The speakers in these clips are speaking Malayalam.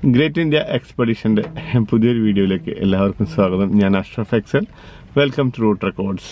ഗ്രേറ്റ് ഇന്ത്യ എക്സ്പെഡിഷന്റെ പുതിയൊരു വീഡിയോയിലേക്ക് എല്ലാവർക്കും സ്വാഗതം ഞാൻ Ashraf Excel welcome to root records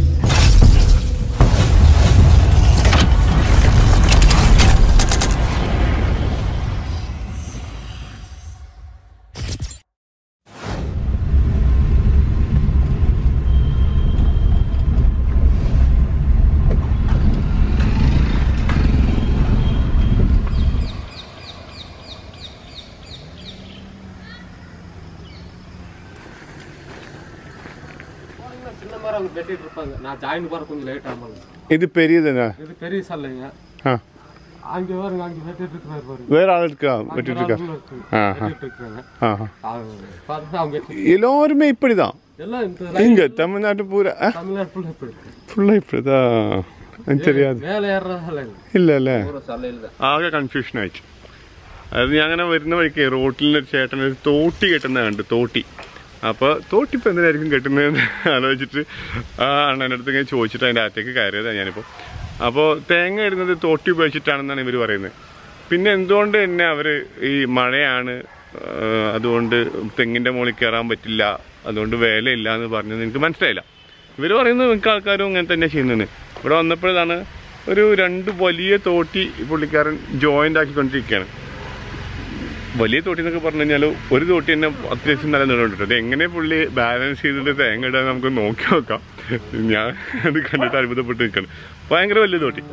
சின்ன மரம் வெட்டிட்டு இருப்பாங்க நான் ஜாயின் போற கொஞ்சம் லேட் ஆமாங்க ഇത് പെരിയതാ இது பெரிய சல்லைங்க ആ அங்க பாருங்க அங்க வெட்டிட்டு இருக்கிறாரு பாருங்க വേറെ ആളെടുക്കാ വെട്ടിട്ട് அங்க இருக்கு. ஆ, ஆ. வெட்டிட்டு இருக்காங்க ആ அது பார்த்தா அவங்க எல்லாருமே இப்படிதான் எல்லாம் இந்த இங்க தமிழ்நாட்டு பூரா தமிழ்நாடு ஃபுல்லா இப்படி இருக்கு ஃபுல்லா இப்படிதான் எனக்கு தெரியாது மேலே ஏறுறதால ഇല്ല അല്ലേ ஒரு சல்லையில் தான் ആകെ കൺഫ്യൂഷൻ ആയിട്ട് അത് ഞാൻ അങ്ങനെ വരുന്ന വഴിക്ക് റോട്ടിൽ ഒരു ചേട്ടൻ ഒരു തോട്ടി കെട്ടുന്ന കണ്ട് തോട്ടി അപ്പോൾ തോട്ടി ഇപ്പം എന്തിനായിരിക്കും കെട്ടുന്നതെന്ന് ആലോചിച്ചിട്ട് ആ അണ്ണൻ്റെ അടുത്ത് ഇങ്ങനെ ചോദിച്ചിട്ട് അതിൻ്റെ അകത്തേക്ക് കയറിയതാണ് ഞാനിപ്പോൾ അപ്പോൾ തേങ്ങ ഇടുന്നത് തോട്ടി ഉപയോഗിച്ചിട്ടാണെന്നാണ് ഇവർ പറയുന്നത് പിന്നെ എന്തുകൊണ്ട് തന്നെ അവർ ഈ മഴയാണ് ആ, അതുകൊണ്ട് തെങ്ങിൻ്റെ മുകളിൽ കയറാൻ പറ്റില്ല അതുകൊണ്ട് വേലയില്ല എന്ന് പറഞ്ഞത് എനിക്ക് മനസ്സിലായില്ല ഇവർ പറയുന്നത് മിക്ക ആൾക്കാരും അങ്ങനെ തന്നെ ചെയ്യുന്നത് ഇവിടെ വന്നപ്പോഴാണ് ഒരു രണ്ട് വലിയ തോട്ടി പുള്ളിക്കാരൻ ജോയിൻ്റ് ആക്കിക്കൊണ്ടിരിക്കുകയാണ് വലിയ തോട്ടി എന്നൊക്കെ പറഞ്ഞു കഴിഞ്ഞാൽ ഒരു തോട്ടി തന്നെ അത്യാവശ്യം നല്ല നീളമുണ്ട് അത് എങ്ങനെ പുള്ളി ബാലൻസ് ചെയ്തിട്ട് തേങ്ങ ഇടാൻ നമുക്ക് നോക്കി നോക്കാം ഞാൻ അത് കണ്ടിട്ട് അത്ഭുതപ്പെട്ട് നിൽക്കണം ഭയങ്കര വലിയ തോട്ടി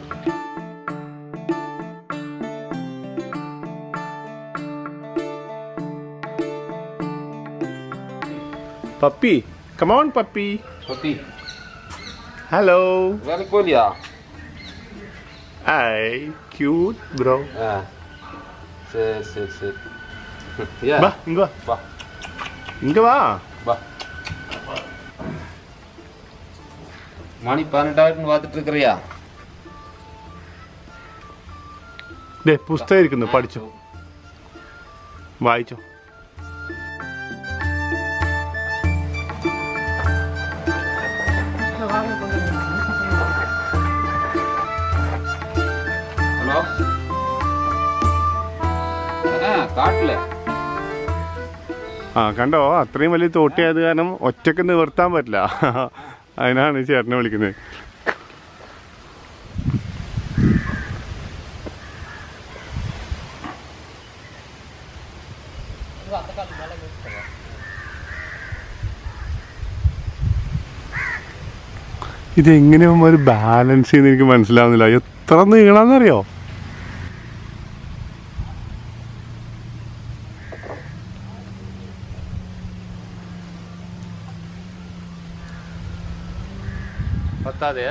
പപ്പി കമോൺ പപ്പി சொத்தி ഹലോ வேலைக்கு போகலையா ഐ ക്യൂട്ട് ബ്രോ ஆ சரி சரி சரி ஏ വാ ഇങ്ങ വാ வா ഇങ്ങ വാ வா மணி பன்னெண்டாயிரம்னு பார்த்துட்டு இருக்கிறியா ദേ പുസ്തകം ഇരിക്കുന്നു പഠിച്ചോ വായിച്ചോ ஹலோ ஆ காட்டல ആ കണ്ടോ അത്രയും വലിയ തോട്ടിയായത് കാരണം ഒറ്റക്ക് നിവർത്താൻ പറ്റില്ല അതിനാണ് ഈ ചേട്ടനെ വിളിക്കുന്നത് ഇതെങ്ങനെയാകുമ്പോ ഒരു ബാലൻസ് ചെയ്യുന്ന എനിക്ക് മനസ്സിലാവുന്നില്ല എത്ര നീളാന്നറിയോ பத்தாது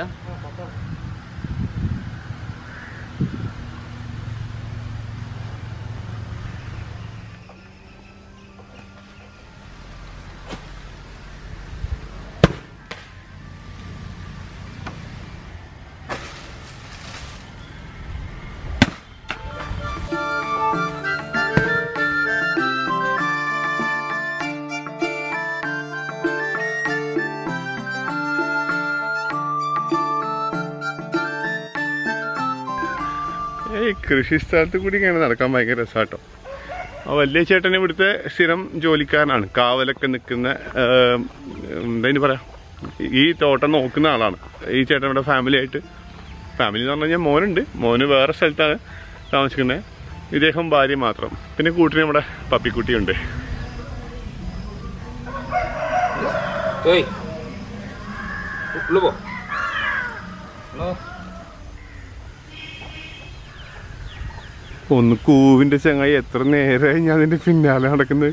ഏയ് കൃഷി സ്ഥലത്ത് കൂടി ഇങ്ങനെ നടക്കാൻ ഭയങ്കര രസാട്ടോ ആ വലിയ ചേട്ടൻ ഇവിടുത്തെ സ്ഥിരം ജോലിക്കാരനാണ് കാവലൊക്കെ നിൽക്കുന്ന എന്താ പറയാ ഈ തോട്ടം നോക്കുന്ന ആളാണ് ഈ ചേട്ടൻ ഇവിടെ ഫാമിലി ആയിട്ട് ഫാമിലി എന്ന് പറഞ്ഞു കഴിഞ്ഞാൽ മോനുണ്ട് മോന് വേറെ സ്ഥലത്താണ് താമസിക്കുന്നത് ഇദ്ദേഹം ഭാര്യ മാത്രം പിന്നെ കൂട്ടിന് നമ്മുടെ പപ്പിക്കുട്ടിയുണ്ട് ஏய் உள்ள போ ஹலோ ഒന്ന് കൂവിന്റെ ചങ്ങായി എത്ര നേരമായി ഞാൻ അതിന്റെ പിന്നാലെ നടക്കുന്നത്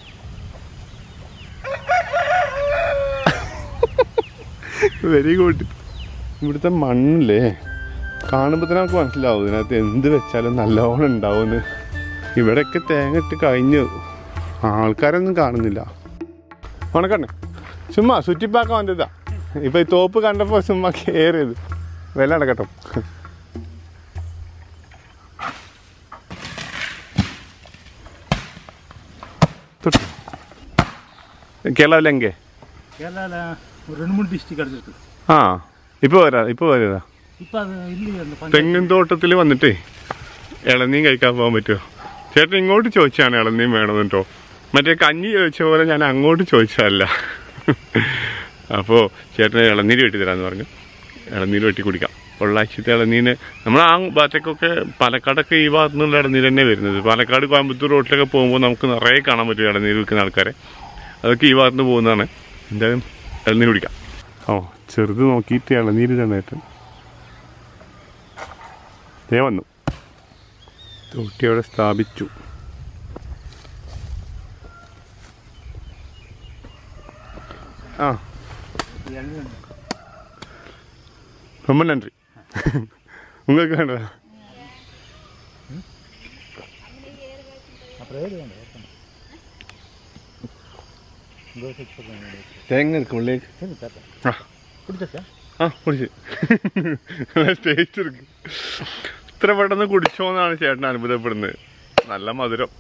വെരി ഗുഡ് ഇവിടുത്തെ മണ്ണില്ലേ കാണുമ്പോൾ തന്നെ നമുക്ക് മനസ്സിലാവും ഇതിനകത്ത് എന്ത് വെച്ചാലും നല്ലോണം ഉണ്ടാവുമെന്ന് ഇവിടെയൊക്കെ തേങ്ങ ഇട്ട് കഴിഞ്ഞു ആൾക്കാരൊന്നും കാണുന്നില്ല ഉണക്കണ്ണേ ചുമ്മാ ചുറ്റിപ്പാക്കാൻ വന്നതാ ഇപ്പൊ ഈ തോപ്പ് കണ്ടപ്പോ ചുമ്മാ കയറിയത് വില അടക്കട്ടോ தொட்டு கேரளாவில் எங்கே கேரளாவில் ஒரு ரெண்டு மூணு டிஸ்ட்ரிக் கிடச்சிருக்கு ആ ഇപ്പോൾ വരാ ഇപ്പോൾ വരാ இப்போ அது இல்லையே அந்த பஞ்சாயத்து തെങ്ങിൻ തോട്ടത്തിൽ വന്നിട്ടേ ഇളനീൻ കഴിക്കാൻ പോകാൻ പറ്റുമോ ചേട്ടൻ ഇങ്ങോട്ട് ചോദിച്ചാണ് ഇളനീൻ വേണമെന്ന് കേട്ടോ മറ്റേ കഞ്ഞി ചോദിച്ച പോലെ ഞാൻ അങ്ങോട്ട് ചോദിച്ചതല്ല അപ്പോൾ ചേട്ടന് ഇളനീര് വെട്ടി തരാമെന്ന് പറഞ്ഞു ഇളനീര് വെട്ടി കുടിക്കാം പൊള്ളാച്ചിത്തെ ഇളനീര് നമ്മൾ ആ ഭാഗത്തേക്കൊക്കെ പാലക്കാടൊക്കെ ഈ ഭാഗത്തു നിന്നുള്ള ഇളനീര് തന്നെ വരുന്നത് പാലക്കാട് കോയമ്പത്തൂർ റോട്ടിലൊക്കെ പോകുമ്പോൾ നമുക്ക് നിറയെ കാണാൻ പറ്റും ഇളനീര് വിൽക്കുന്ന ആൾക്കാരെ അതൊക്കെ ഈ ഭാഗത്ത് നിന്ന് പോകുന്നതാണ് എന്തായാലും ഇളനീര് കുടിക്കാം ഓ ചെറുത് നോക്കിയിട്ട് ഇളനീര് തന്നെ ഏട്ടൻ ദേ വന്നു തൊട്ടി അവിടെ സ്ഥാപിച്ചു ആ ரொம்ப நன்றி உங்களுக்கு வேண்டாம் அப்புறம் ஏறி வேண்டாம் ஏத்தணும். தோசை போடுறாங்க. തേങ്ങ ഇருக்கு ഉള്ളിലേക്ക് சரி தாத்தா ആ குடிச்சாச்சா ആ കുടിച്ച് നല്ല ടേസ്റ്റ് ഇருக்கு ഇത്ര പെട്ടെന്ന് കുടിച്ചോന്നാണ് ചേട്ടൻ അത്ഭുതപ്പെടുന്നത് നല്ല മധുരം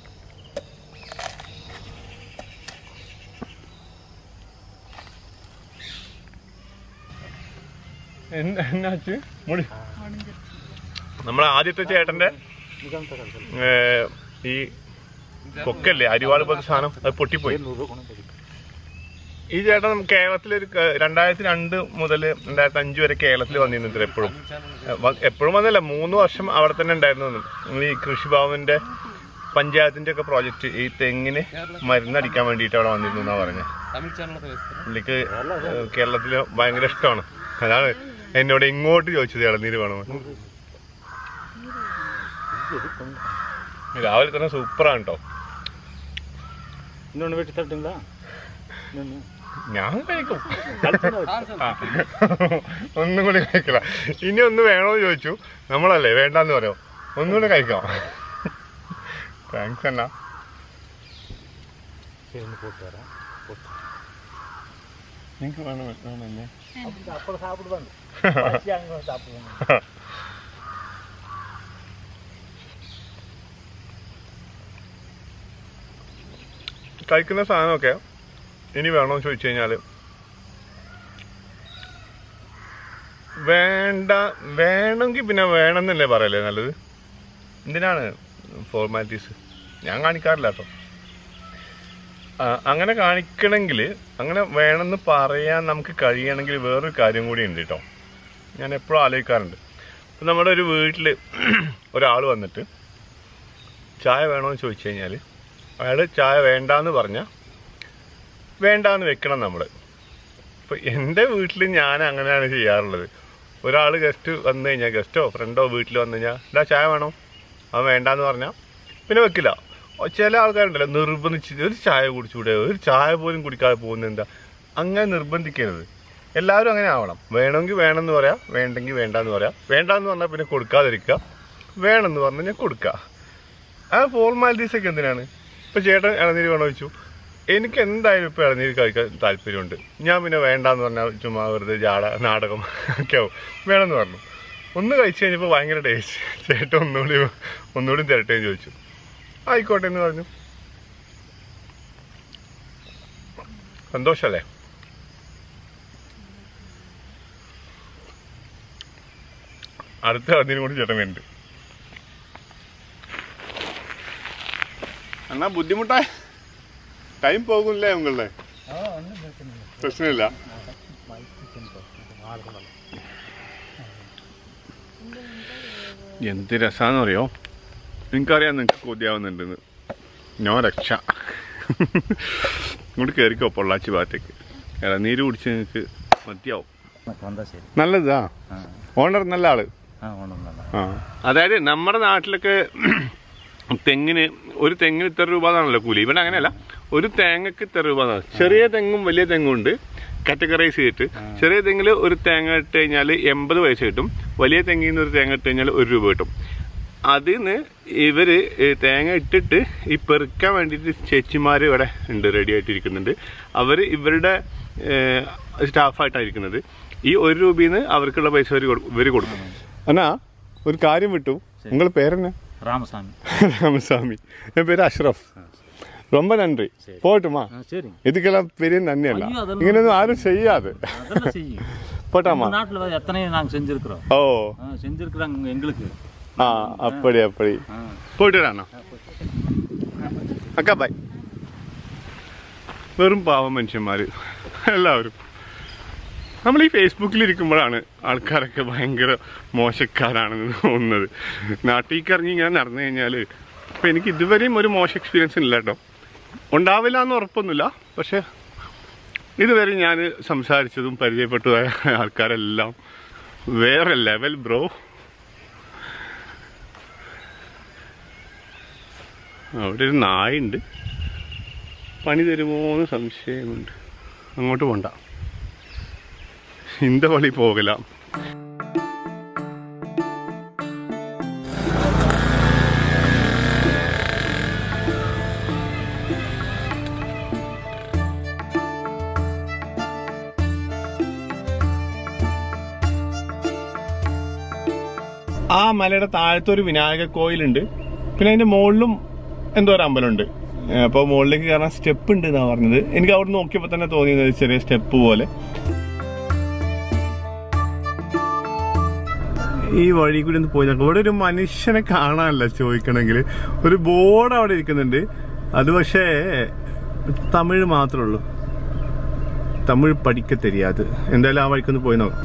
എന്നാച്ച് മുടി നമ്മളെ ആദ്യത്തെ ചേട്ടന്റെ நிஜம் தரேன் சொல்லு ഏ, ഈ കൊക്കല്ലേ അരിവാള് പോലത്തെ സാധനം അത് പൊട്ടിപ്പോയി நூறுரூவா கொண்டு வந்து ഈ ചേട്ടൻ കേരളത്തിലൊരു ക- രണ്ടായിരത്തി രണ്ട് മുതൽ രണ്ടായിരത്തി അഞ്ച് വരെ കേരളത്തിൽ വന്നിരുന്നു എപ്പോഴും എപ്പോഴും വന്നല്ല മൂന്ന് വർഷം അവിടെ തന്നെ ഉണ്ടായിരുന്നു ഈ കൃഷിഭവന്റെ പഞ്ചായത്തിന്റെ ഒക്കെ പ്രോജക്റ്റ് ഈ തെങ്ങിന് മരുന്നടിക്കാൻ വേണ്ടിയിട്ട് അവിടെ വന്നിരുന്നു എന്നാ പറഞ്ഞത് തമിഴ് ചാനലൊക്കെ വേസ്റ്റ് പുള്ളിക്ക് കേരളത്തിൽ ഭയങ്കര ഇഷ്ടമാണ് അതാണ് എന്നോട് ഇങ്ങോട്ട് ചോദിച്ചത് ഇളനീര് വേണമെന്ന് രാവിലെ തന്നെ സൂപ്പറാണ് കേട്ടോ இன்னொன்று வெட்டி தரட்டுங்களா இன்னொன்று ഞാൻ കഴിക്കും கழுத்துல ആ. ഒന്നും കൂടി കഴിക്കില്ല ഇനി ഒന്ന് വേണോന്ന് ചോദിച്ചു നമ്മളല്ലേ വേണ്ടാന്ന് പറയോ ഒന്നും കൂടി കഴിക്കാം താങ്ക്സ് എന്നാ சரி ஒன்று போட்டு வரேன் போட்டு നിങ്ങൾക്ക് വേണം വേണമെന്നെ அப்படி அப்புறம் சாப்பிடுவாங்க பசி அங்கே சாப்பிடுவாங்க കഴിക്കുന്ന സാധനമൊക്കെ ഇനി വേണോന്ന് ചോദിച്ചു കഴിഞ്ഞാല് വേണ്ട വേണമെങ്കിൽ പിന്നെ വേണമെന്നല്ലേ പറയല്ലേ നല്ലത് എന്തിനാണ് ഫോർമാലിറ്റീസ് ഞാൻ കാണിക്കാറില്ല കേട്ടോ ആ, അങ്ങനെ കാണിക്കണമെങ്കിൽ അങ്ങനെ വേണമെന്ന് പറയാൻ നമുക്ക് കഴിയണമെങ്കിൽ വേറൊരു കാര്യം കൂടി ഉണ്ട് കേട്ടോ ഞാൻ എപ്പോഴും ആലോചിക്കാറുണ്ട് ഇപ്പം നമ്മുടെ ഒരു വീട്ടിൽ ഒരാൾ വന്നിട്ട് ചായ വേണമെന്ന് ചോദിച്ചു കഴിഞ്ഞാൽ അയാൾ ചായ വേണ്ടാന്ന് പറഞ്ഞാൽ വേണ്ടാന്ന് വെക്കണം നമ്മൾ ഇപ്പം എൻ്റെ വീട്ടിൽ ഞാൻ അങ്ങനെയാണ് ചെയ്യാറുള്ളത് ഒരാൾ ഗസ്റ്റ് വന്നു കഴിഞ്ഞാൽ ഗസ്റ്റോ ഫ്രണ്ടോ വീട്ടിൽ വന്നു കഴിഞ്ഞാൽ എന്താ ചായ വേണോ അത് വേണ്ടാന്ന് പറഞ്ഞാൽ പിന്നെ വെക്കില്ല ഓ, ചില ആൾക്കാരുണ്ടല്ലോ നിർബന്ധിച്ച് ഒരു ചായ കുടിച്ചുകൂടെ ഒരു ചായ പോലും കുടിക്കാതെ പോകുന്നത് എന്താ അങ്ങനെ നിർബന്ധിക്കരുത് എല്ലാവരും അങ്ങനെ ആവണം വേണമെങ്കിൽ വേണമെന്ന് പറയാം വേണ്ടെങ്കിൽ വേണ്ടാന്ന് പറയാം വേണ്ടാന്ന് പറഞ്ഞാൽ പിന്നെ കൊടുക്കാതിരിക്കുക വേണമെന്ന് പറഞ്ഞു കഴിഞ്ഞാൽ കൊടുക്കുക ആ ഫോർമാലിറ്റീസ് ഒക്കെ എന്തിനാണ് ഇപ്പൊ ചേട്ടൻ ഇളനീര് വേണോ ചോദിച്ചു എനിക്ക് എന്തായാലും ഇപ്പൊ ഇളനീര് കഴിക്കാൻ താല്പര്യമുണ്ട് ഞാൻ പിന്നെ വേണ്ടാന്ന് പറഞ്ഞാൽ ചുമ്മാ വെറുതെ ജാട നാടകം ഒക്കെ ആവും വേണമെന്ന് പറഞ്ഞു ഒന്ന് കഴിച്ചു കഴിഞ്ഞപ്പോൾ ഭയങ്കര ടേസ്റ്റ് ചേട്ടൻ ഒന്നുകൂടി ഒന്നുകൂടി തരട്ടെ എന്ന് ചോദിച്ചു ആയിക്കോട്ടെ എന്ന് പറഞ്ഞു സന്തോഷല്ലേ അടുത്ത ഇളനീരും കൂടി ചേട്ടൻ വേണ്ട എന്നാ ബുദ്ധിമുട്ടാ ടൈം പോകില്ലേ ഉങ്ങളുടെ ஆ ஒன்றும் பிரச்சனை இல்லை പ്രശ്നമില്ല மைக்கு சின்ன ஆடுதான் എന്ത് രസാന്ന് അറിയോ എനിക്കറിയാം നിങ്ങൾക്ക് കൊതിയാവുന്നുണ്ടെന്ന് ഞാൻ രക്ഷ ഇങ്ങോട്ട് കയറിക്കോ പൊള്ളാച്ചി ഭാഗത്തേക്ക് ഇളനീര് കുടിച്ച് നിങ്ങൾക്ക് മതിയാവും எனக்கு வந்தால் சரி നല്ലതാ ஆ ഓണർ നല്ല ആള് ஆ ஒன்றும் நல்லா ആ അതായത് നമ്മുടെ നാട്ടിലൊക്കെ തെങ്ങിന് ഒരു തെങ്ങിന് ഇത്ര രൂപ എന്നാണല്ലോ കൂലി ഇവിടെ അങ്ങനെയല്ല ഒരു തേങ്ങക്ക് ഇത്ര രൂപ എന്നാണ് ചെറിയ തെങ്ങും വലിയ തെങ്ങും ഉണ്ട് കാറ്റഗറൈസ് ചെയ്തിട്ട് ചെറിയ തെങ്ങിൽ ഒരു തേങ്ങ ഇട്ട് കഴിഞ്ഞാൽ എൺപത് പൈസ കിട്ടും വലിയ തെങ്ങിൽ നിന്ന് ഒരു തേങ്ങ ഇട്ട് കഴിഞ്ഞാൽ ഒരു രൂപ കിട്ടും അതിന്ന് ഇവര് ഈ തേങ്ങ ഇട്ടിട്ട് ഈ പെറുക്കാൻ വേണ്ടിയിട്ട് ചേച്ചിമാർ ഇവിടെ ഉണ്ട് റെഡി ആയിട്ടിരിക്കുന്നുണ്ട് അവർ ഇവരുടെ സ്റ്റാഫായിട്ടാണ് ഇരിക്കുന്നത് ഈ ഒരു രൂപയിൽ നിന്ന് അവർക്കുള്ള പൈസ ഇവർ ഇവർ കൊടുക്കും അന്നാ ഒരു കാര്യം വിട്ടു നിങ്ങൾ പേരെന്നാ ராமசாமி ராமசாமி என் பேர் அஷ்ரஃப் ரொம்ப நன்றி போட்டுமா ஆ சரிங்க இதுக்கெல்லாம் பெரிய நன்றி அல்ல ஐயோ, அதெல்லாம் இங்க யாரும் செய்யாது அதெல்லாம் செய்யும் போட்டாமா நாட்டில் எத்தனையும் நாங்கள் செஞ்சுருக்குறோம் ஓ ஆ செஞ்சுருக்குறாங்க எங்களுக்கு ആ അപ്പടി അപ്പടി പോയിട്ട് വരാണോ അക്ക ബൈ വെറും പാവം മനുഷ്യന്മാര് എല്ലാവരും നമ്മൾ ഈ ഫേസ്ബുക്കിൽ ഇരിക്കുമ്പോഴാണ് ആൾക്കാരൊക്കെ ഭയങ്കര മോശക്കാരാണെന്ന് തോന്നുന്നത് നാട്ടിൽ ഇറങ്ങി ഇങ്ങനെ നടന്നു കഴിഞ്ഞാൽ ഇപ്പം എനിക്ക് ഇതുവരെയും ഒരു മോശം എക്സ്പീരിയൻസ് ഇല്ല കേട്ടോ ഉണ്ടാവില്ല എന്ന് ഉറപ്പൊന്നുമില്ല പക്ഷെ ഇതുവരെ ഞാൻ സംസാരിച്ചതും പരിചയപ്പെട്ടതായ ആൾക്കാരെല്ലാം വേറെ ലെവൽ ബ്രോ അവിടെ ഒരു നായുണ്ട് പണി തരുമോ എന്ന് സംശയമുണ്ട് അങ്ങോട്ട് പോണ്ട ഇന്ത വഴി പോകലാം ആ മലയുടെ താഴത്തെ ഒരു വിനായക കോയിലുണ്ട് പിന്നെ അതിന്റെ മുകളിലും എന്തോ ഒരു അമ്പലമുണ്ട് അപ്പോൾ മുകളിലേക്ക് കയറാൻ സ്റ്റെപ്പ് ഉണ്ട് എന്നാ പറഞ്ഞത് എനിക്ക് അവിടെ നോക്കിയപ്പോൾ തന്നെ തോന്നിയത് ചെറിയ സ്റ്റെപ്പ് പോലെ ഈ വഴി കൂടി ഒന്ന് പോയി നോക്കാം ഇവിടെ ഒരു മനുഷ്യനെ കാണാനല്ല ചോദിക്കണമെങ്കിൽ ഒരു ബോർഡ് അവിടെ ഇരിക്കുന്നുണ്ട് അത് പക്ഷേ തമിഴ് മാത്രമേ ഉള്ളൂ തമിഴ് പഠിക്ക തെരിയാത് എന്തായാലും ആ വഴിക്കൊന്ന് പോയി നോക്കാം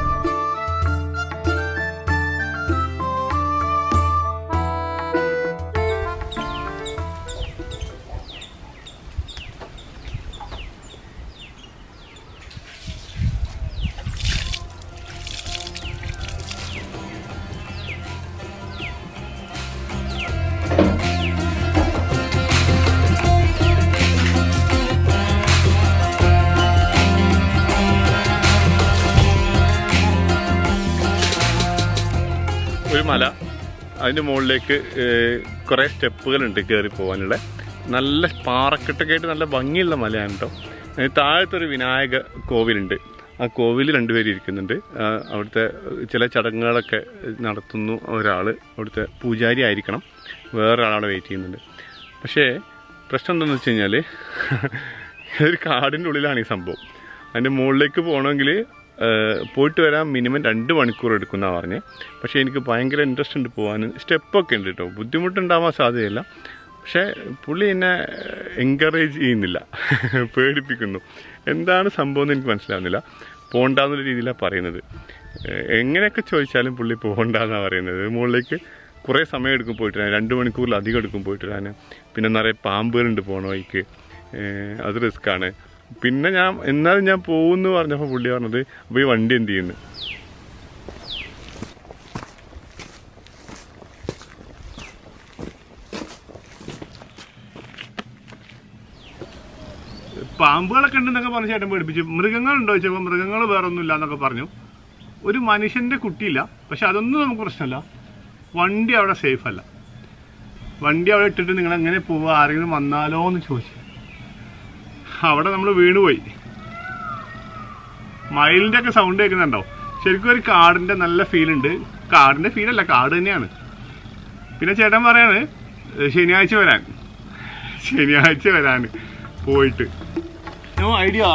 ഒരു മല അതിന്റെ മുകളിലേക്ക് കുറെ സ്റ്റെപ്പുകളുണ്ട് കയറി പോകാനുള്ള നല്ല പാറക്കെട്ടൊക്കെ ആയിട്ട് നല്ല ഭംഗിയുള്ള മലയാണ് കേട്ടോ അതിന് താഴത്തെ ഒരു വിനായക കോവിലുണ്ട് ആ കോവിൽ രണ്ടുപേരും ഇരിക്കുന്നുണ്ട് ആ, അവിടുത്തെ ചില ചടങ്ങുകളൊക്കെ നടത്തുന്നു ഒരാൾ അവിടുത്തെ പൂജാരി ആയിരിക്കണം വേറൊരാളവിടെ വെയിറ്റ് ചെയ്യുന്നുണ്ട് പക്ഷേ പ്രശ്നം എന്താണെന്ന് വെച്ച് കഴിഞ്ഞാൽ ഒരു കാടിൻ്റെ ഉള്ളിലാണ് ഈ സംഭവം അതിൻ്റെ മുകളിലേക്ക് പോകണമെങ്കിൽ പോയിട്ട് വരാൻ മിനിമം രണ്ട് മണിക്കൂർ എടുക്കുന്നതാണ് പറഞ്ഞത് പക്ഷേ എനിക്ക് ഭയങ്കര ഇൻട്രസ്റ്റ് ഉണ്ട് പോകാൻ സ്റ്റെപ്പൊക്കെ ഉണ്ട് കേട്ടോ ബുദ്ധിമുട്ടുണ്ടാവാൻ സാധ്യതയില്ല പക്ഷേ പുള്ളി എന്നെ എൻകറേജ് ചെയ്യുന്നില്ല പേടിപ്പിക്കുന്നു എന്താണ് സംഭവം എന്ന് എനിക്ക് മനസ്സിലാവുന്നില്ല പോണ്ടെന്നുള്ള രീതിയിലാണ് പറയുന്നത് ഏഹ് എങ്ങനെയൊക്കെ ചോദിച്ചാലും പുള്ളി പോകണ്ടെന്നാണ് പറയുന്നത് മുകളിലേക്ക് കുറേ സമയം എടുക്കും പോയിട്ട് വരാൻ രണ്ട് മണിക്കൂറിലധികം എടുക്കും പോയിട്ട് വരാൻ പിന്നെ നിറയെ പാമ്പുകളുണ്ട് പോണ വഴിക്ക് ഏഹ് അത് റിസ്ക്കാണ് പിന്നെ ഞാൻ എന്നാലും ഞാൻ പോകുന്നു പറഞ്ഞപ്പോൾ പുള്ളി പറഞ്ഞത് അപ്പോൾ ഈ വണ്ടി എന്ത് ചെയ്യുന്നു പാമ്പുകളൊക്കെ ഉണ്ടെന്നൊക്കെ പറഞ്ഞ ചേട്ടൻ പേടിപ്പിച്ചു മൃഗങ്ങളുണ്ടോ ചോദിച്ചപ്പോൾ മൃഗങ്ങൾ വേറെ ഒന്നുമില്ല എന്നൊക്കെ പറഞ്ഞു ഒരു മനുഷ്യന്റെ കുട്ടിയില്ല പക്ഷെ അതൊന്നും നമുക്ക് പ്രശ്നമല്ല വണ്ടി അവിടെ സേഫ് അല്ല വണ്ടി അവിടെ ഇട്ടിട്ട് നിങ്ങൾ എങ്ങനെ പോവുക ആരെങ്കിലും വന്നാലോ എന്ന് ചോദിച്ചു അവിടെ നമ്മൾ വീണുപോയി മയിലിന്റെ ഒക്കെ സൗണ്ട് കേൾക്കുന്നുണ്ടോ ശരിക്കും ഒരു കാടിന്റെ നല്ല ഫീൽ ഉണ്ട് കാടിന്റെ ഫീൽ അല്ല കാട് തന്നെയാണ് പിന്നെ ചേട്ടൻ പറയാണ് "ഏ, ശനിയാഴ്ച വരാൻ ശനിയാഴ്ച വരാൻ പോയിട്ട് നോ ഐഡിയ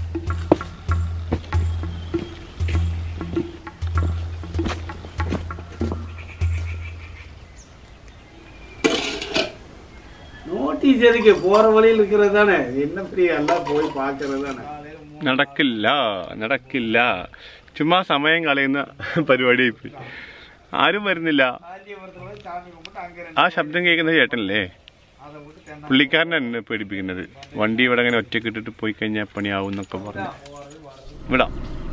நோட்டீஸ் எதுக்கு போற வழியில் இருக்கிறது தானே என்ன பெரிய எல்லாம் போய் பாக்குறது தானே നടക്കില്ല നടക്കില്ല ചുമ്മാ സമയം കളയുന്ന പരിപാടി പോയി ആരും വരുന്നില്ല காஞ்சிபுரத்துல போய் சாமி கும்பிட்டு அங்க ആ ശബ്ദം കേൾക്കുന്ന ചേട്ടനല്ലേ அதை விட்டு தென்னை പുള്ളിക്കാരനാണ് എന്നെ പേടിപ്പിക്കുന്നത് വണ്ടി ഇവിടെ അങ്ങനെ ഒറ്റയ്ക്ക് ഇട്ടിട്ട് പോയി കഴിഞ്ഞാൽ പണിയാവും എന്നൊക്കെ പറഞ്ഞു വിടാം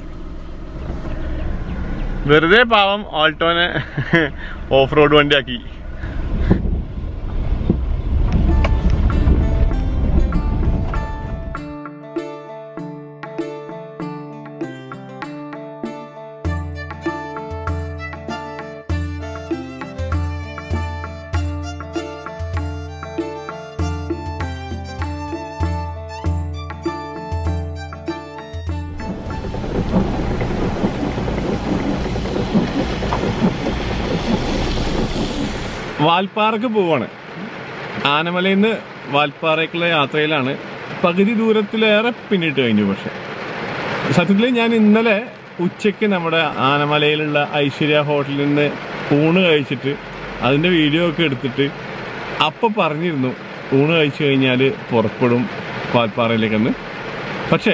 വെറുതെ പാവം ഓൾട്ടോനെ ഓഫ് റോഡ് വണ്ടിയാക്കി വാൽപ്പാറക്ക് പോവാണ് ആനമലയിൽ നിന്ന് വാൽപ്പാറയ്ക്കുള്ള യാത്രയിലാണ് പകുതി ദൂരത്തിലേറെ പിന്നിട്ട് കഴിഞ്ഞു പക്ഷെ സത്യത്തിൽ ഞാൻ ഇന്നലെ ഉച്ചയ്ക്ക് നമ്മുടെ ആനമലയിലുള്ള ഐശ്വര്യ ഹോട്ടലിൽ നിന്ന് ഊണ് കഴിച്ചിട്ട് അതിൻ്റെ വീഡിയോ ഒക്കെ എടുത്തിട്ട് അപ്പം പറഞ്ഞിരുന്നു ഊണ് കഴിച്ചു കഴിഞ്ഞാൽ പുറപ്പെടും വാൽപ്പാറയിലേക്കെന്ന് പക്ഷേ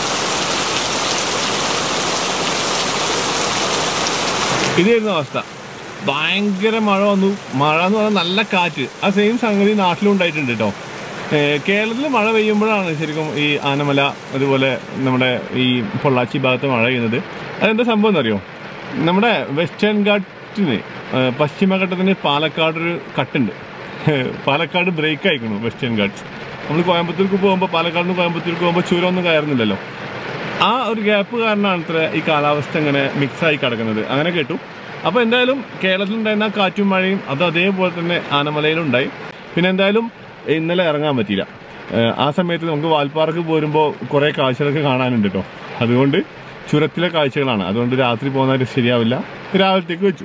ഇതായിരുന്നു അവസ്ഥ ഭയങ്കര മഴ വന്നു മഴ എന്ന് പറഞ്ഞാൽ നല്ല കാറ്റ് ആ സെയിം സംഗതി നാട്ടിലും ഉണ്ടായിട്ടുണ്ട് കേട്ടോ കേരളത്തിൽ മഴ പെയ്യുമ്പോഴാണ് ശരിക്കും ഈ ആനമല അതുപോലെ നമ്മുടെ ഈ പൊള്ളാച്ചി ഭാഗത്ത് മഴ പെയ്യുന്നത് അതെന്താ സംഭവം എന്നറിയോ നമ്മുടെ വെസ്റ്റേൺ ഘാട്ടിന് ഏഹ്, പശ്ചിമഘട്ടത്തിന് പാലക്കാട് ഒരു കട്ടുണ്ട് പാലക്കാട് ബ്രേക്ക് ആയിക്കണു വെസ്റ്റേൺ ഘാട്ട്സ് നമ്മൾ കോയമ്പത്തൂർക്ക് പോകുമ്പോൾ പാലക്കാട് നിന്ന് കോയമ്പത്തൂർക്ക് പോകുമ്പോൾ ചുരമൊന്നും കയറുന്നില്ലല്ലോ ആ ഒരു ഗ്യാപ്പ് കാരണമാണ് ഇത്ര ഈ കാലാവസ്ഥ ഇങ്ങനെ മിക്സ് ആയി കിടക്കുന്നത് അങ്ങനെ കേട്ടു അപ്പോൾ എന്തായാലും കേരളത്തിലുണ്ടായിരുന്ന ആ കാറ്റും മഴയും അത് അതേപോലെ തന്നെ ആനമലയിലുണ്ടായി പിന്നെ എന്തായാലും ഇന്നലെ ഇറങ്ങാൻ പറ്റിയില്ല ഏഹ് ആ സമയത്ത് നമുക്ക് വാൽപ്പാറക്ക് പോരുമ്പോൾ കുറേ കാഴ്ചകളൊക്കെ കാണാനുണ്ട് കേട്ടോ അതുകൊണ്ട് ചുരത്തിലെ കാഴ്ചകളാണ് അതുകൊണ്ട് രാത്രി പോകുന്നവർ ശരിയാവില്ല രാവിലത്തേക്ക് വെച്ചു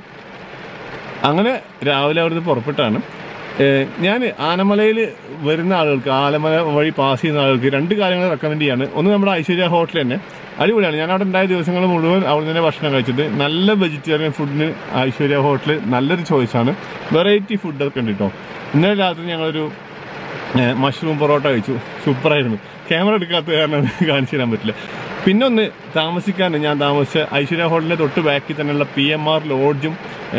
അങ്ങനെ രാവിലെ അവിടുന്ന് പുറപ്പെട്ടാണ് ഞാൻ ആനമലയിൽ വരുന്ന ആളുകൾക്ക് ആലമല വഴി പാസ് ചെയ്യുന്ന ആളുകൾക്ക് രണ്ട് കാര്യങ്ങൾ റെക്കമെൻഡ് ചെയ്യാണ് ഒന്ന് നമ്മുടെ ഐശ്വര്യ ഹോട്ടൽ തന്നെ അടിപൊളിയാണ് ഞാൻ അവിടെ ഉണ്ടായ ദിവസങ്ങൾ മുഴുവൻ അവിടെ തന്നെ ഭക്ഷണം കഴിച്ചത് നല്ല വെജിറ്റേറിയൻ ഫുഡിന് ഐശ്വര്യ ഹോട്ടൽ നല്ലൊരു ചോയ്സാണ് വെറൈറ്റി ഫുഡൊക്കെ ഉണ്ട് കേട്ടോ ഇന്നലെ രാത്രി ഞങ്ങളൊരു മഷ്റൂം പൊറോട്ട കഴിച്ചു സൂപ്പറായിരുന്നു ക്യാമറ എടുക്കാത്ത കാരണം കാണിച്ചു തരാൻ പറ്റില്ല പിന്നെ ഒന്ന് താമസിക്കാൻ ഞാൻ താമസിച്ച ഐശ്വര്യ ഹോട്ടലിന്റെ തൊട്ട് ബാക്കിൽ തന്നെയുള്ള പി എം ആർ ലോഡ്ജും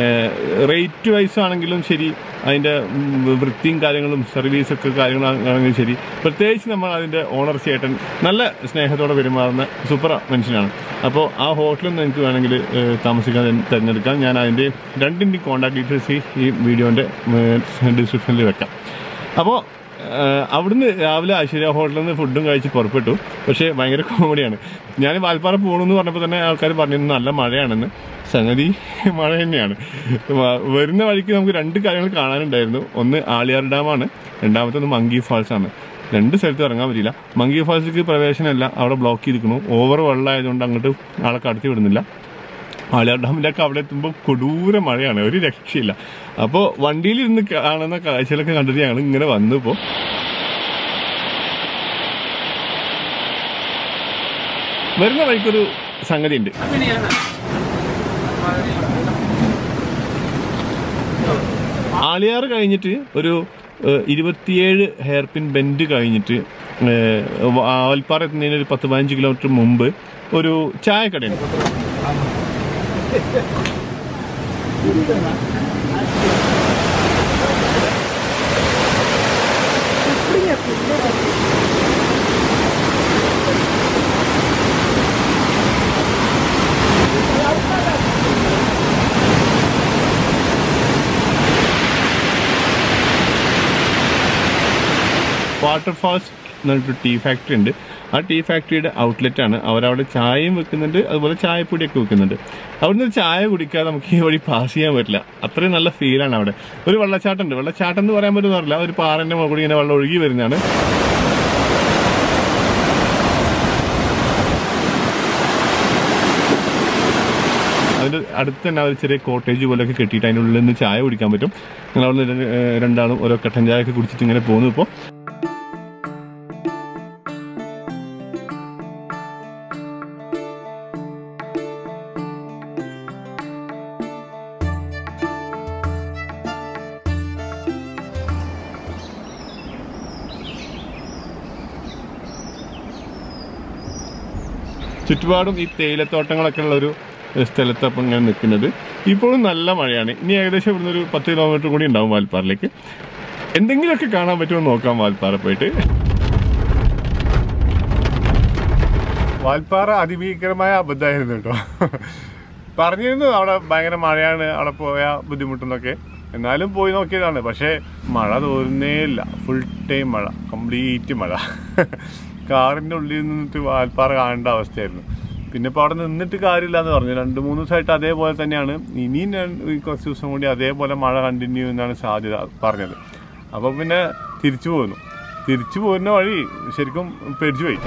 റേറ്റ് വൈസ് ആണെങ്കിലും ശരി അതിന്റെ ഉം, വൃത്തിയും കാര്യങ്ങളും സർവീസൊക്കെ കാര്യങ്ങളാണെങ്കിലും ശരി പ്രത്യേകിച്ച് നമ്മൾ അതിന്റെ ഓണർ ചേട്ടൻ നല്ല സ്നേഹത്തോടെ പെരുമാറുന്ന സൂപ്പർ മനുഷ്യനാണ് അപ്പോൾ ആ ഹോട്ടലിൽ നിങ്ങൾക്ക് വേണമെങ്കിൽ ഏഹ്, താമസിക്കാൻ തന്നെ തിരഞ്ഞെടുക്കാം ഞാൻ അതിന്റെ രണ്ടിൻ്റെയും കോൺടാക്ട് ഡീറ്റെയിൽസ് ഈ വീഡിയോന്റെ ഡിസ്ക്രിപ്ഷനിൽ വെക്കാം അപ്പോൾ ഏഹ് അവിടുന്ന് രാവിലെ ഐശ്വര്യ ഹോട്ടലിൽ നിന്ന് ഫുഡും കഴിച്ച് പുറപ്പെട്ടു പക്ഷേ ഭയങ്കര കോമഡിയാണ് ഞാൻ വാൽപ്പാറ പോകണമെന്ന് പറഞ്ഞപ്പോൾ തന്നെ ആൾക്കാർ പറഞ്ഞിരുന്നു നല്ല മഴയാണെന്ന് സംഗതി മഴ തന്നെയാണ് വ- വരുന്ന വഴിക്ക് നമുക്ക് രണ്ട് കാര്യങ്ങൾ കാണാനുണ്ടായിരുന്നു ഒന്ന് ആളിയാർ ഡാമാണ് രണ്ടാമത്തെ ഒന്ന് മങ്കി ഫാൾസ് ആണ് രണ്ട് സ്ഥലത്തും ഇറങ്ങാൻ പറ്റില്ല മങ്കി ഫാൾസിലേക്ക് പ്രവേശനമല്ല അവിടെ ബ്ലോക്ക് ചെയ്തിരിക്കുന്നു ഓവർ വെള്ളമായതുകൊണ്ട് അങ്ങോട്ട് ആളെ കടത്തി വിടുന്നില്ല ആളിയാർ ഡാമിൻ്റെ ഒക്കെ അവിടെ എത്തുമ്പോൾ കൊടൂര മഴയാണ് ഒരു രക്ഷയില്ല അപ്പോൾ വണ്ടിയിലിരുന്ന് കാണുന്ന കാഴ്ചകളൊക്കെ കണ്ടിട്ട് ഞങ്ങൾ ഇങ്ങനെ വന്നു ഇപ്പോൾ വരുന്ന വഴിക്കൊരു സംഗതി ഉണ്ട് ആളിയാർ കഴിഞ്ഞിട്ട് ഒരു ഏഹ്, ഇരുപത്തിയേഴ് ഹെയർ പിൻ ബെൻഡ് കഴിഞ്ഞിട്ട് ഏഹ്, വാൽപ്പാറ എത്തുന്നതിന് ഒരു പത്ത് പതിനഞ്ച് കിലോമീറ്റർ മുമ്പ് ഒരു ചായക്കടയുണ്ട് വാട്ടർഫാൾസ് എന്നൊരു ടീ ഫാക്ടറി ഉണ്ട് ആ ടീ ഫാക്ടറിയുടെ ഔട്ട്ലെറ്റ് ആണ് അവരവിടെ ചായയും വെക്കുന്നുണ്ട് അതുപോലെ ചായപ്പൊടിയൊക്കെ വെക്കുന്നുണ്ട് അവിടുന്ന് ഒരു ചായ കുടിക്കാതെ നമുക്ക് ഈ വഴി പാസ് ചെയ്യാൻ പറ്റില്ല അത്രയും നല്ല ഫീലാണ് അവിടെ ഒരു വെള്ളച്ചാട്ടം ഉണ്ട് വെള്ളച്ചാട്ടം എന്ന് പറയാൻ പറ്റുന്നില്ല ഒരു പാറന്റെ മുകളിൽ കൂടി ഇങ്ങനെ വെള്ളം ഒഴുകി വരുന്നതാണ് അതിന്റെ അടുത്ത് തന്നെ ഒരു ചെറിയ കോട്ടേജ് പോലെയൊക്കെ കെട്ടിയിട്ട് അതിൻ്റെ ഉള്ളിൽ നിന്ന് ചായ കുടിക്കാൻ പറ്റും നിങ്ങൾ അവിടെ നിന്ന് രണ്ടാളും ഓരോ കട്ടൻ ചായ ഒക്കെ കുടിച്ചിട്ട് ഇങ്ങനെ പോകുന്നു ഇപ്പോൾ ചുറ്റുപാടും ഈ തേയിലത്തോട്ടങ്ങളൊക്കെ ഉള്ള ഒരു സ്ഥലത്ത് അപ്പം ഇങ്ങനെ നിൽക്കുന്നത് ഇപ്പോഴും നല്ല മഴയാണ് ഇനി ഏകദേശം ഇവിടുന്ന് ഒരു പത്ത് കിലോമീറ്റർ കൂടി ഉണ്ടാവും വാൽപ്പാറയിലേക്ക് എന്തെങ്കിലുമൊക്കെ കാണാൻ പറ്റുമോ എന്ന് നോക്കാം വാൽപ്പാറ പോയിട്ട് വാൽപ്പാറ അതിഭീകരമായ അബദ്ധമായിരുന്നു കേട്ടോ പറഞ്ഞിരുന്നു അവിടെ ഭയങ്കര മഴയാണ് അവിടെ പോയാൽ ബുദ്ധിമുട്ടെന്നൊക്കെ എന്നാലും പോയി നോക്കിയതാണ് പക്ഷേ മഴ തോരുന്നേ ഇല്ല ഫുൾ ടൈം മഴ കംപ്ലീറ്റ് മഴ കാറിൻ്റെ ഉള്ളിൽ നിന്നിട്ട് വാൽപ്പാറ കാണേണ്ട അവസ്ഥയായിരുന്നു പിന്നെ ഇപ്പോൾ അവിടെ നിന്നിട്ട് കാര്യമില്ല എന്ന് പറഞ്ഞു രണ്ട് മൂന്ന് ദിവസമായിട്ട് അതേപോലെ തന്നെയാണ് ഇനിയും ഞാൻ ഈ കുറച്ച് ദിവസം കൂടി അതേപോലെ മഴ കണ്ടിന്യൂ എന്നാണ് സാധ്യത പറഞ്ഞത് അപ്പോൾ പിന്നെ തിരിച്ചു പോന്നു തിരിച്ചു പോരുന്ന വഴി ശരിക്കും പേടിച്ചു പോയി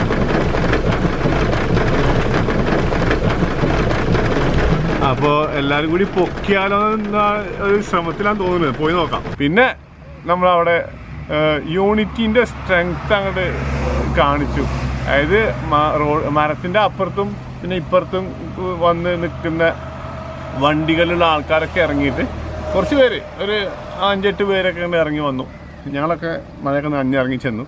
അപ്പോ എല്ലാരും കൂടി പൊക്കിയാലോ എന്ന ഒരു ശ്രമത്തിലാണ് തോന്നുന്നത് പോയി നോക്കാം പിന്നെ നമ്മൾ അവിടെ യൂണിറ്റിന്റെ സ്ട്രെങ്ത് അങ്ങോട്ട് കാണിച്ചു അതായത് മ- റോ- മരത്തിന്റെ അപ്പുറത്തും പിന്നെ ഇപ്പുറത്തും വന്ന് നിൽക്കുന്ന വണ്ടികളിലുള്ള ആൾക്കാരൊക്കെ ഇറങ്ങിയിട്ട് കുറച്ച് പേര് ഒരു അഞ്ചെട്ട് പേരൊക്കെ ഇങ്ങട് ഇറങ്ങി വന്നു ഞങ്ങളൊക്കെ മഴയൊക്കെ നനഞ്ഞ് ഇറങ്ങി ചെന്നു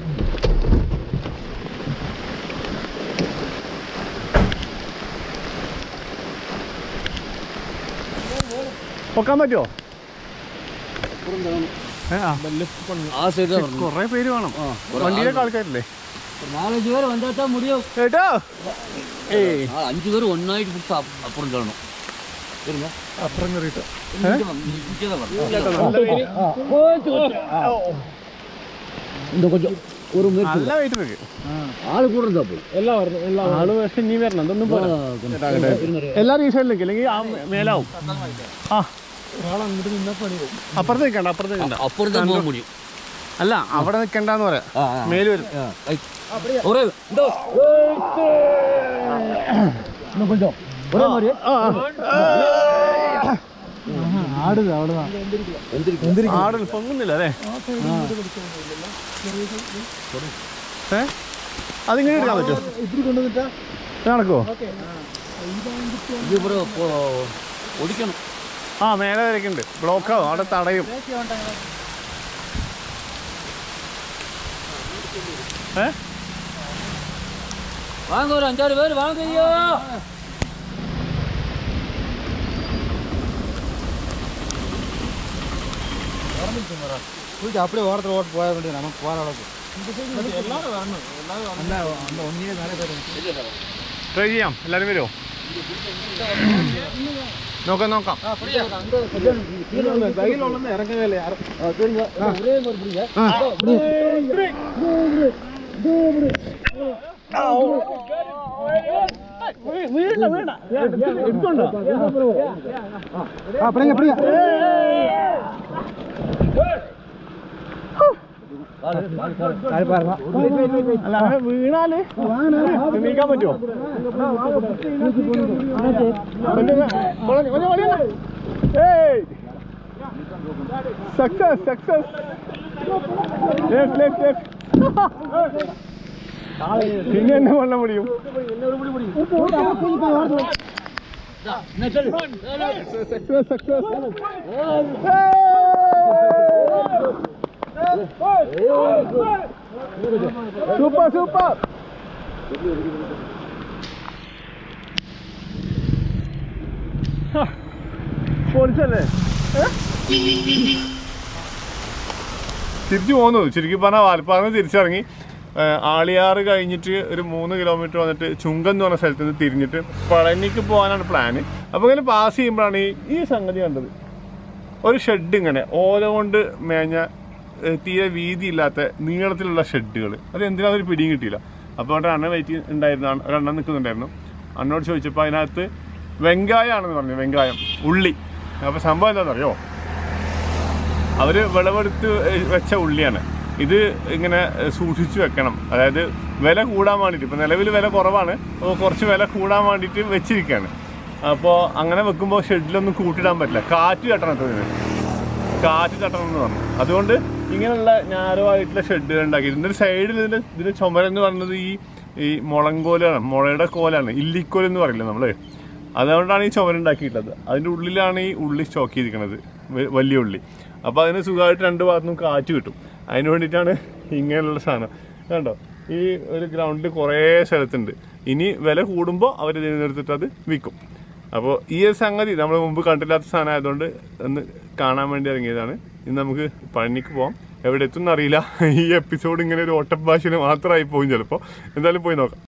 പൊക്കാൻ പറ്റുമോ ആ സൈഡ് കുറെ പേര് വേണം വണ്ടിയിലൊക്കെ ആൾക്കാരില്ലേ நாலஞ்சு பேர் வந்தா தான் முடியும் കേട്ടോ ഏയ് ஆ, அஞ்சு பேர் ஒன்னாயிட்டு பிடிச்சி அப்புறம் சொல்லணும் இருங்க അപ്പുറം കയറിയിട്ട് இங்கே வந்து, இங்கே தான் வரணும். இந்த கொஞ்சம் ஒரு முயற்சி നല്ല വെയിറ്റ് ഇருக்கு ஆளு கூட இருந்தா போய் எல்லாம் வரணும் எல்லாம் ആള് പക്ഷെ നീ വരണം അതൊന്നും പോരാ എല്ലാരും ഈ സൈഡിലേക്ക് അല്ലെങ്കിൽ ആ മേ- മേലാവും ആ അപ്പുറത്ത് നിൽക്കണ്ട അപ്പുറത്ത് നിൽക്കണ്ട அப்புறம் தான் போக முடியும் അല്ല അവിടെ നിൽക്കണ്ടെന്ന് പറയാം ஆ, ஆ. മേല് വരും ஆ, ரைட். ஒரே இந்த இன்னும் கொஞ்சம் ஒரே மாதிரி ആട് പൊങ്ങുന്നില്ല അല്ലേ ഏ അതിങ്ങനെ എടുക്കാൻ പറ്റുമോ നടക്കുമോ இது கூட போ- ஒடிக்கணும் ആ മേലെ വരയ്ക്കുണ്ട് ബ്ലോക്കാവും അവിടെ തടയും ഏ வாங்க ஒரு அஞ்சாறு பேர் வாங்க ஐயா அப்படியே ஓரத்தில் ஓட்டு போக வேண்டியது நமக்கு போகிற அளவுக்கு ട്രൈ ചെയ്യാം എല്ലാവരും വരുമോ നോക്കാം നോക്കാം இறங்கவே இல்லை யாரும் ஒரே மாதிரி பிடிங்க அப்படிங்க அப்படிங்க അല്ല അങ്ങനെ വീണാല് നീക്കാൻ പറ്റുമോ success success left left left പിന്നെ എന്നെ കൊള്ള മുടിയും സക്സസ് സക്സസ് സൂപ്പർ സൂപ്പർ പൊളിച്ചല്ലേ തിരിച്ചു പോന്നു ശരിക്കും പറഞ്ഞാൽ വാൽപ്പാറന്ന് തിരിച്ചിറങ്ങി ആ, ആളിയാറ് കഴിഞ്ഞിട്ട് ഒരു മൂന്ന് കിലോമീറ്റർ വന്നിട്ട് ചുങ്കം എന്ന് പറഞ്ഞ സ്ഥലത്ത് നിന്ന് തിരിഞ്ഞിട്ട് പളനിക്ക് പോകാനാണ് പ്ലാന് അപ്പോൾ ഇങ്ങനെ പാസ് ചെയ്യുമ്പോഴാണ് ഈ ഈ സംഗതി കണ്ടത് ഒരു ഷെഡ് ഇങ്ങനെ ഓല കൊണ്ട് മേഞ്ഞ ഏ, തീരെ വീതിയില്ലാത്ത നീളത്തിലുള്ള ഷെഡുകൾ അത് എന്തിനാണെന്നൊരു പിടിയും കിട്ടിയില്ല അപ്പോൾ അവിടെ അണ്ണൻ വെയിറ്റ് ഉണ്ടായിരുന്നു അണ്ണ- ഒരു അണ്ണൻ നിൽക്കുന്നുണ്ടായിരുന്നു അണ്ണോട് ചോദിച്ചപ്പോൾ അതിനകത്ത് വെങ്കായമാണെന്ന് പറഞ്ഞു വെങ്കായം ഉള്ളി അപ്പോൾ സംഭവം എന്താണെന്നറിയോ അവർ വിളവെടുത്ത് വെച്ച ഉള്ളിയാണ് ഇത് ഇങ്ങനെ സൂക്ഷിച്ചു വെക്കണം അതായത് വില കൂടാൻ വേണ്ടിയിട്ട് ഇപ്പം നിലവിൽ വില കുറവാണ് അപ്പോൾ കുറച്ച് വില കൂടാൻ വേണ്ടിയിട്ട് വെച്ചിരിക്കുകയാണ് അപ്പോൾ അങ്ങനെ വെക്കുമ്പോൾ ഷെഡിലൊന്നും കൂട്ടിടാൻ പറ്റില്ല കാറ്റ് തട്ടണം ഇതിന് കാറ്റ് തട്ടണം എന്ന് പറഞ്ഞു അതുകൊണ്ട് ഇങ്ങനെയുള്ള ഞാരോ ആയിട്ടുള്ള ഷെഡുകൾ ഉണ്ടാക്കി ഇതിൻ്റെ സൈഡിൽ ഇതിൻ്റെ ഇതിൻ്റെ ചുമരം എന്ന് പറയുന്നത് ഈ ഈ മുളങ്കോലാണ് മുളയുടെ കോലാണ് ഇല്ലിക്കോൽ എന്ന് പറയില്ല നമ്മൾ അതുകൊണ്ടാണ് ഈ ചുമരം ഉണ്ടാക്കിയിട്ടുള്ളത് അതിൻ്റെ ഉള്ളിലാണ് ഈ ഉള്ളി സ്റ്റോക്ക് ചെയ്തിരിക്കുന്നത് വ- വലിയ ഉള്ളി അപ്പോൾ അതിന് സുഖമായിട്ട് രണ്ട് ഭാഗത്തുനിന്നും കാറ്റ് കിട്ടും അതിന് വേണ്ടിയിട്ടാണ് ഇങ്ങനെയുള്ള സാധനം കണ്ടോ ഈ ഒരു ഗ്രൗണ്ടിൽ കുറേ സ്ഥലത്തുണ്ട് ഇനി വില കൂടുമ്പോൾ അവർ ഇതിനെടുത്തിട്ട് അത് വിൽക്കും അപ്പോൾ ഈ ഒരു സംഗതി നമ്മൾ മുമ്പ് കണ്ടില്ലാത്ത സാധനം ആയതുകൊണ്ട് ഒന്ന് കാണാൻ വേണ്ടി ഇറങ്ങിയതാണ് ഇന്ന് നമുക്ക് പഴനിക്ക് പോകാം എവിടെ എത്തും അറിയില്ല ഈ എപ്പിസോഡ് ഇങ്ങനെ ഒരു ഓട്ടഭാഷയിൽ മാത്രമായി പോകും ചിലപ്പോൾ എന്തായാലും പോയി നോക്കാം